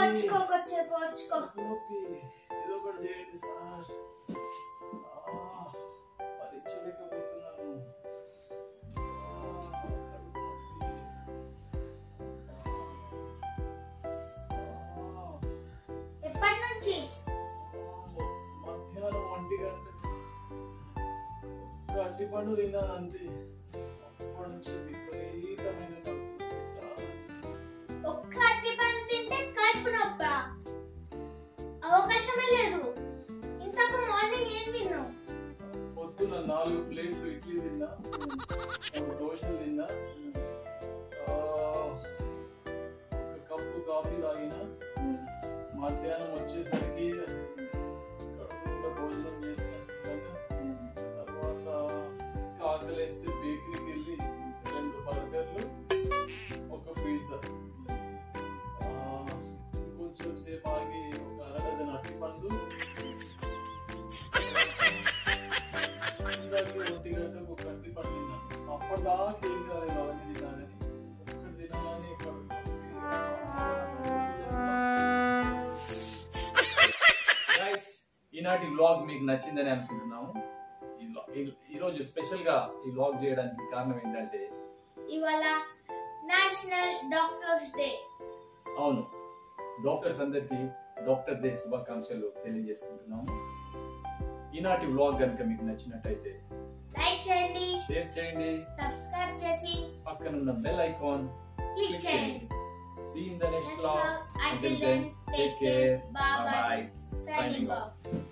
పోర్చుకో కొంచెం పోర్చుకో నొప్పి ఏదో ఒకటి చేయండి సార్ ఆ, భరించలేకపోతున్నాను ఆ, కడుపు నొప్పి. ఆ, ఎప్పటి నుంచి ఆ, మధ్యాహ్నం ఒంటి గంట గట్టి పండు తిన్నాను అంతే అప్పటి నుంచి విపరీతమైన కడుపు నొప్పి సార్ ఒక్క అట్టి పండు తింటే కడుపు నొప్ప అవకాశమే లేదు ఇంతకు మార్నింగ్ ఏం తిన్నావు పొద్దున నాలుగు ప్లేట్లు ఇడ్లీ తిన్నా మూడు దోశలు తిన్నా ఆ, ఒక కప్పు కాఫీ తాగిన మధ్యాహ్నం వచ్చేసరికి కడుపు నిండా భోజనం చేసిన శుభ్రంగా తర్వాత ఆకలేస్తే బేకరీకి వెళ్ళి రెండు బర్గర్లు ఒక పిజ్జా ఆ, కొంచెం సేపు ఆగి ఒక అరడజన్ అట్టి పండు ఇందాక ఒంటి గంటకు ఒక అట్టి పండు తిన్నాను అప్పటిదాకా ఏం కాలేదు అవన్నీ తిన్నానని ఒక్కటి తినగానే కడుపు గైస్ ఈనాటి వ్లాగ్ మీకు నచ్చిందని అనుకుంటున్నాము ఈ vlog- ఈ- ఈరోజు స్పెషల్ గా ఈ వ్లాగ్ చేయడానికి కారణం ఏంటంటే ఇవాళ నేషనల్ డాక్టర్స్ డే అవును డాక్టర్స్ అందరికి డాక్టర్ డే శుభాకాంక్షలు తెలియజేసుకుంటున్నాము ఈనాటి వ్లాగ్ కనుక మీకు నచ్చినట్టయితే లైక్ చేయండి షేర్ చేయండి సబ్స్క్రైబ్ చేసి పక్కనున్న బెల్ ఐకాన్ క్లిక్ క్లిక్ చేయండి చేయండి see in the next Next vlog vlog. Until then, take care. Bye bye. Bye-bye. Signing Signing off.